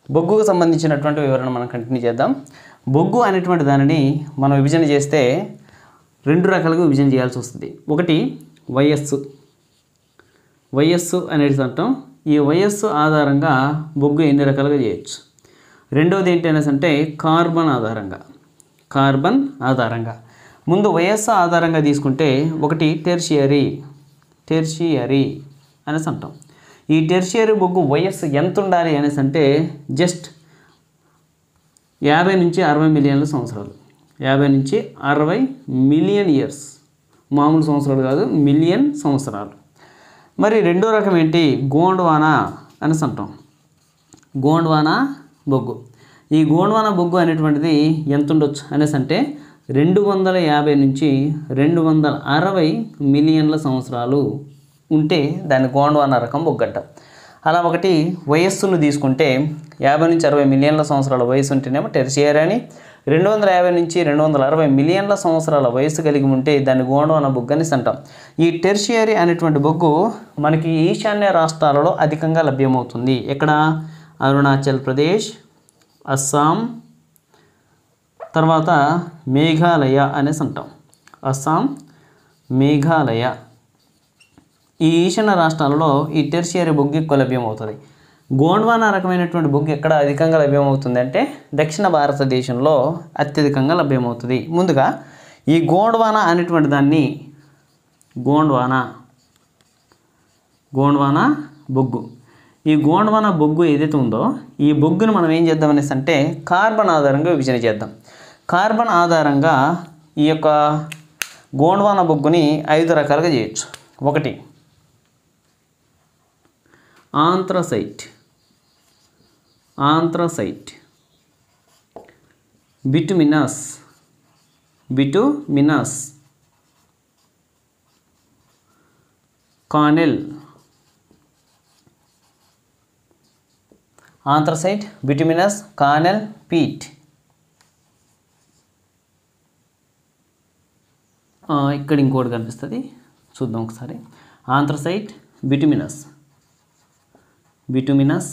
బొగ్గుకు సంబంధించినటువంటి వివరణ మనం కంటిన్యూ చేద్దాం బొగ్గు అనేటువంటి దానిని మనం విభజన చేస్తే రెండు రకాలుగా విభజన చేయాల్సి వస్తుంది ఒకటి వయస్సు వయస్సు అనేది అంటాం ఈ వయస్సు ఆధారంగా బొగ్గు ఎన్ని రకాలుగా చేయొచ్చు రెండవది ఏంటి అనేసి అంటే కార్బన్ ఆధారంగా కార్బన్ ఆధారంగా ముందు వయస్సు ఆధారంగా తీసుకుంటే ఒకటి టెర్షియరీ టెర్షియరీ అనేసి అంటాం ఈ టెర్షియరీ బొగ్గు వయస్సు ఎంత ఉండాలి అనేసి అంటే జస్ట్ యాభై నుంచి అరవై మిలియన్ల సంవత్సరాలు యాభై నుంచి అరవై మిలియన్ ఇయర్స్ మామూలు సంవత్సరాలు కాదు మిలియన్ సంవత్సరాలు మరి రెండో రకం ఏంటి గోండ్వానా అనేసి అంటాం గోండ్వానా బొగ్గు ఈ గోండ్వానా బొగ్గు అనేటువంటిది ఎంత ఉండొచ్చు అనేసి అంటే రెండు వందల యాభై నుంచి రెండు వందల అరవై మిలియన్ల సంవత్సరాలు ఉంటే దాన్ని గోండ్వానా రకం బొగ్గు అంటాం అలా ఒకటి వయస్సును తీసుకుంటే యాభై నుంచి అరవై మిలియన్ల సంవత్సరాల వయసు ఉంటేనేమో టెర్షియర్ అని రెండు వందల యాభై నుంచి రెండు వందల అరవై మిలియన్ల సంవత్సరాల వయసు కలిగి ఉంటే దాన్ని గోండవన బొగ్గు అని అంటాం ఈ టెర్షియరీ అనేటువంటి బొగ్గు మనకి ఈశాన్య రాష్ట్రాలలో అధికంగా లభ్యమవుతుంది ఎక్కడ అరుణాచల్ ప్రదేశ్ అస్సాం తర్వాత మేఘాలయ అనేసి అంటాం అస్సాం మేఘాలయ ఈ ఈశాన్య రాష్ట్రాలలో ఈ టెర్షియరీ బొగ్గు ఎక్కువ లభ్యమవుతుంది గోండ్వానా రకమైనటువంటి బొగ్గు ఎక్కడ అధికంగా లభ్యమవుతుంది అంటే దక్షిణ భారతదేశంలో అత్యధికంగా లభ్యమవుతుంది ముందుగా ఈ గోండ్వానా అనేటువంటి దాన్ని గోండ్వానా గోండ్వానా బొగ్గు ఈ గోండ్వానా బొగ్గు ఏదైతే ఉందో ఈ బొగ్గును మనం ఏం చేద్దాం అనేసి అంటే కార్బన్ ఆధారంగా విభజన చేద్దాం కార్బన్ ఆధారంగా ఈ యొక్క గోండ్వానా బొగ్గుని ఐదు రకాలుగా చేయొచ్చు ఒకటి anthracite anthracite bituminous bituminous cannel anthracite bituminous cannel peat ఆ, ఇక్కడ ఇంకోటి కనిపిస్తుంది చూద్దాం ఒకసారి anthracite bituminous bituminous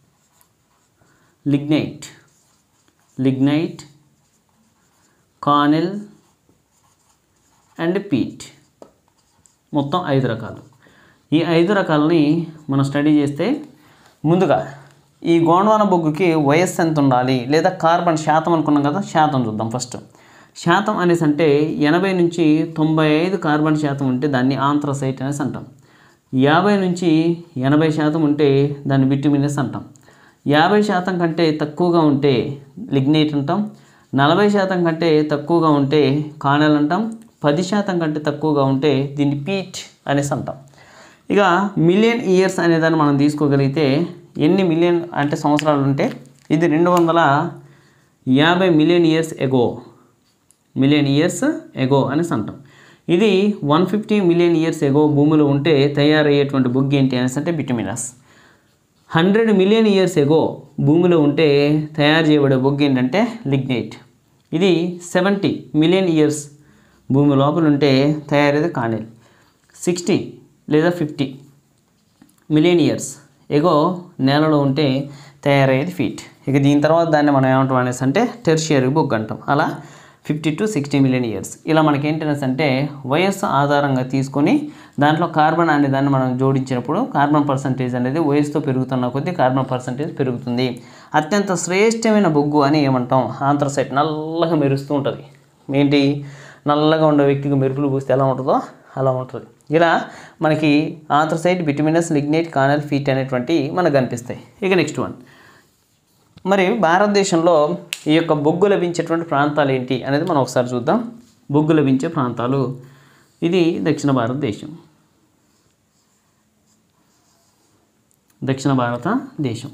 lignite lignite cannel and peat మొత్తం ఐదు రకాలు ఈ ఐదు రకాలని మనం స్టడీ చేస్తే ముందుగా ఈ గోండ్వాన బొగ్గుకి వయస్సు ఎంత ఉండాలి లేదా కార్బన్ శాతం అనుకున్నాం కదా శాతం చూద్దాం ఫస్ట్ శాతం అనేసి అంటే ఎనభై నుంచి తొంభై ఐదు కార్బన్ శాతం ఉంటే దాన్ని ఆంథ్రసైట్ అనేసి అంటాం యాభై నుంచి ఎనభై శాతం ఉంటే దాన్ని బిట్యుమినస్ అంటాం యాభై శాతం కంటే తక్కువగా ఉంటే లిగ్నైట్ అంటాం నలభై శాతం కంటే తక్కువగా ఉంటే కానల్ అంటాం పది శాతం కంటే తక్కువగా ఉంటే దీన్ని పీట్ అనేసి అంటాం ఇక మిలియన్ ఇయర్స్ అనేదాన్ని మనం తీసుకోగలిగితే ఎన్ని మిలియన్ అంటే సంవత్సరాలు ఉంటే ఇది రెండు వందల యాభై million years ago million years ago అనేసి అంటాం ఇది one fifty million years ago భూమిలో ఉంటే తయారయ్యేటువంటి బొగ్గు ఏంటి అనేసి అంటే bituminous hundred million years ago భూమిలో ఉంటే తయారు చేయబడే బొగ్గు ఏంటంటే లిగ్నైట్ ఇది సెవెంటీ మిలియన్ ఇయర్స్ భూమి లోపల ఉంటే తయారయ్యేది కానెల్ సిక్స్టీ లేదా ఫిఫ్టీ మిలియన్ ఇయర్స్ ఎగో నేలలో ఉంటే తయారయ్యేది ఫీట్ ఇక దీని తర్వాత దాన్ని మనం ఏమంటాం అనేసి అంటే టెర్షియరీ బొగ్గు అంటాం అలా fifty to sixty million years ఇలా మనకి ఏంటనేసి అంటే వయస్సు ఆధారంగా తీసుకొని దాంట్లో కార్బన్ అనే దాన్ని మనం జోడించినప్పుడు కార్బన్ పర్సంటేజ్ అనేది వయసుతో పెరుగుతున్న కొద్దీ కార్బన్ పర్సంటేజ్ పెరుగుతుంది అత్యంత శ్రేష్టమైన బొగ్గు అని ఏమంటాం ఆంథ్రసైట్ నల్లగా మెరుస్తూ ఉంటుంది ఏంటి నల్లగా ఉండే వ్యక్తికి మెరుపులు పూస్తే ఎలా ఉంటుందో అలా ఉంటుంది ఇలా మనకి anthracite bituminous lignite cannel peat అనేటువంటి మనకు కనిపిస్తాయి ఇక నెక్స్ట్ వన్ మరి భారతదేశంలో ఈ యొక్క బొగ్గు లభించేటువంటి ప్రాంతాలు ఏంటి అనేది మనం ఒకసారి చూద్దాం బొగ్గు లభించే ప్రాంతాలు ఇది దక్షిణ భారతదేశం దక్షిణ భారతదేశం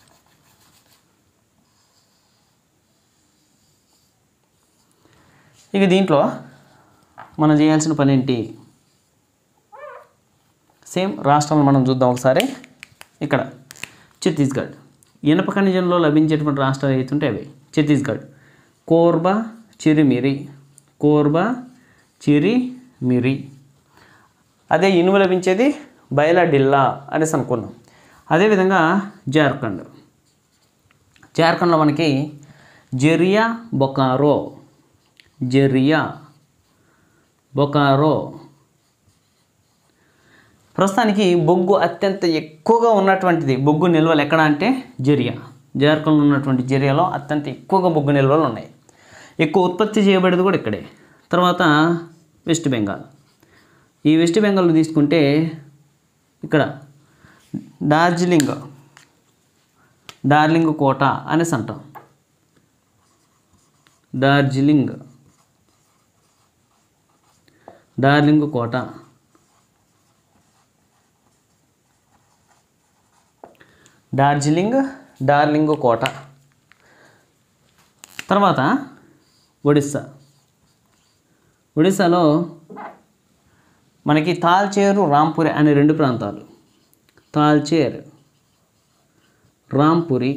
ఇక దీంట్లో మనం చేయాల్సిన పని ఏంటి సేమ్ రాష్ట్రాలను మనం చూద్దాం ఒకసారి ఇక్కడ ఛత్తీస్గఢ్ ఇనప ఖనిజంలో లభించేటువంటి రాష్ట్రాలు ఏతుంటే అవి ఛత్తీస్గఢ్ కోర్బా చిరిమిరి కోర్బా చిరిమిరి అదే ఇనుము లభించేది బయలాడిల్లా అనేసి అనుకున్నాం అదేవిధంగా జార్ఖండ్ జార్ఖండ్లో మనకి జెరియా బొకారో జెరియా బొకారో ప్రస్తుతానికి బొగ్గు అత్యంత ఎక్కువగా ఉన్నటువంటిది బొగ్గు నిల్వలు ఎక్కడ అంటే జెరియా జార్ఖండ్లో ఉన్నటువంటి జెరియాలో అత్యంత ఎక్కువగా బొగ్గు నిల్వలు ఉన్నాయి ఎక్కువ ఉత్పత్తి చేయబడేది కూడా ఇక్కడే తర్వాత వెస్ట్ బెంగాల్ ఈ వెస్ట్ బెంగాల్ తీసుకుంటే ఇక్కడ డార్జిలింగ్ డార్లింగ్ కోట అనేసి అంటాం డార్జిలింగ్ డార్లింగ్ కోట డార్జిలింగ్ డార్లింగ్ కోట తర్వాత ఒడిస్సా ఒడిస్సాలో మనకి తాల్చేరు రాంపురి అనే రెండు ప్రాంతాలు తాల్చేర్ రాంపురి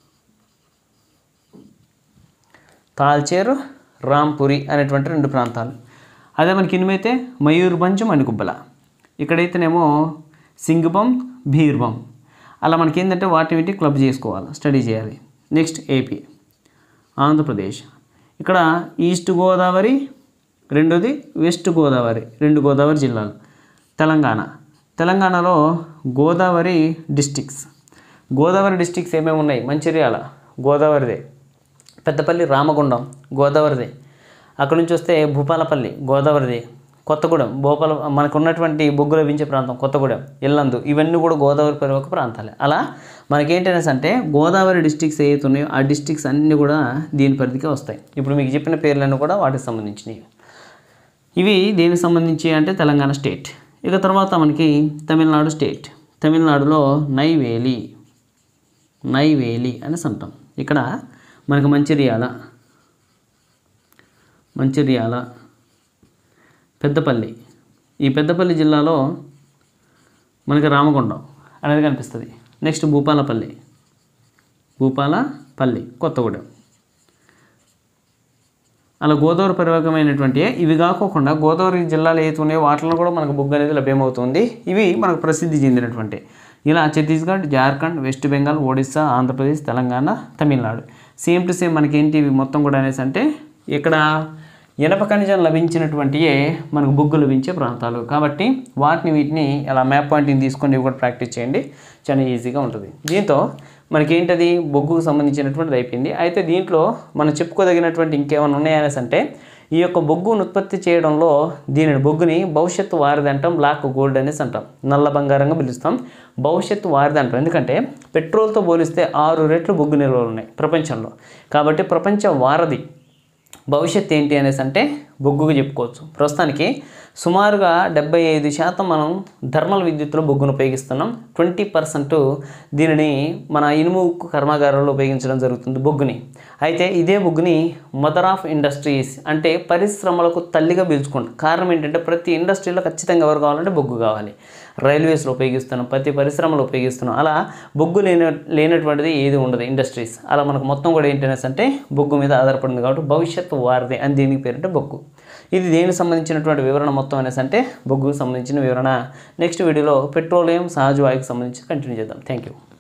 తాల్చేరు రాంపురి అనేటువంటి రెండు ప్రాంతాలు అదే మనకి ఇనుమైతే మయూర్భంజ్ మణిగుబ్బల ఇక్కడైతేనేమో సింగబం భీర్బం అలా మనకి ఏంటంటే వాటి వీటి క్లబ్ చేసుకోవాలి స్టడీ చేయాలి నెక్స్ట్ ఏపీ ఆంధ్రప్రదేశ్ ఇక్కడ ఈస్ట్ గోదావరి రెండోది వెస్ట్ గోదావరి రెండు గోదావరి జిల్లాలు తెలంగాణ తెలంగాణలో గోదావరి డిస్టిక్స్ గోదావరి డిస్టిక్స్ ఏమేమి ఉన్నాయి మంచిర్యాల గోదావరిదే పెద్దపల్లి రామగుండం గోదావరిదే అక్కడ నుంచి వస్తే భూపాలపల్లి గోదావరిది కొత్తగూడెం భూపాల మనకు ఉన్నటువంటి బొగ్గు లభించే ప్రాంతం కొత్తగూడెం ఇల్లందు ఇవన్నీ కూడా గోదావరి పరివాహక ప్రాంతాలే అలా మనకేంటనేసి అంటే గోదావరి డిస్టిక్స్ ఏవైతే ఉన్నాయో ఆ డిస్టిక్స్ అన్నీ కూడా దీని పరిధికి వస్తాయి ఇప్పుడు మీకు చెప్పిన పేర్లన్నీ కూడా వాటికి సంబంధించినవి ఇవి దేనికి సంబంధించి అంటే తెలంగాణ స్టేట్ ఇక తర్వాత మనకి తమిళనాడు స్టేట్ తమిళనాడులో నైవేలి నైవేలి అనేసి అంటాం ఇక్కడ మనకి మంచిర్యాల మంచిర్యాల పెద్దపల్లి ఈ పెద్దపల్లి జిల్లాలో మనకి రామగుండం అనేది కనిపిస్తుంది నెక్స్ట్ భూపాలపల్లి భూపాలపల్లి కొత్తగూడెం అలా గోదావరి పరివాహకమైనటువంటి ఇవి కాకోకుండా గోదావరి జిల్లాలు ఏవైతే ఉన్నాయో వాటిలో కూడా మనకు బొగ్గు అనేది లభ్యమవుతుంది ఇవి మనకు ప్రసిద్ధి చెందినటువంటి ఇలా Chhattisgarh Jharkhand West Bengal Odisha Andhra Pradesh Telangana Tamil Nadu same to same మనకి ఏంటి ఇవి మొత్తం కూడా అనేసి అంటే ఇక్కడ ఇనప ఖనిజం లభించినటువంటియే మనకు బొగ్గు లభించే ప్రాంతాలు కాబట్టి వాటిని వీటిని అలా మ్యాప్ పాయింట్ని తీసుకొని ఇవి కూడా ప్రాక్టీస్ చేయండి చాలా ఈజీగా ఉంటుంది దీంతో మనకి ఏంటది బొగ్గుకు సంబంధించినటువంటిది అయిపోయింది అయితే దీంట్లో మనం చెప్పుకోదగినటువంటి ఇంకేమైనా ఉన్నాయనేసి అంటే ఈ యొక్క బొగ్గును ఉత్పత్తి చేయడంలో దీనిని బొగ్గుని భవిష్యత్తు వారిది అంటాం బ్లాక్ గోల్డ్ అనేసి అంటాం నల్ల బంగారంగా పిలుస్తాం భవిష్యత్తు వారిది అంటాం ఎందుకంటే పెట్రోల్తో పోలిస్తే ఆరు రెట్లు బొగ్గు నిల్వలు ఉన్నాయి ప్రపంచంలో కాబట్టి ప్రపంచ వారధి భవిష్యత్ ఏంటి అనేసి అంటే బొగ్గుగా చెప్పుకోవచ్చు ప్రస్తుతానికి సుమారుగా డెబ్బై ఐదు శాతం మనం థర్మల్ విద్యుత్తులో బొగ్గును ఉపయోగిస్తున్నాం ట్వంటీ పర్సెంట్ దీనిని మన ఇనుము ఉక్కు కర్మాగారాల్లో ఉపయోగించడం జరుగుతుంది బొగ్గుని అయితే ఇదే బొగ్గుని మదర్ ఆఫ్ ఇండస్ట్రీస్ అంటే పరిశ్రమలకు తల్లిగా పిలుచుకుంటాం కారణం ఏంటంటే ప్రతి ఇండస్ట్రీలో ఖచ్చితంగా ఎవరు కావాలంటే బొగ్గు కావాలి రైల్వేస్లో ఉపయోగిస్తున్నాం ప్రతి పరిశ్రమలో ఉపయోగిస్తున్నాం అలా బొగ్గు లేని లేనటువంటిది ఏది ఉండదు ఇండస్ట్రీస్ అలా మనకు మొత్తం కూడా ఏంటనేసి అంటే బొగ్గు మీద ఆధారపడింది కాబట్టి భవిష్యత్తు వారిది అని దీనికి పేరంటే బొగ్గు ఇది దేనికి సంబంధించినటువంటి వివరణ మొత్తం అనేసి అంటే బొగ్గుకు సంబంధించిన వివరణ నెక్స్ట్ వీడియోలో పెట్రోలియం సహజ వాయువుకి సంబంధించి కంటిన్యూ చేద్దాం థ్యాంక్ యూ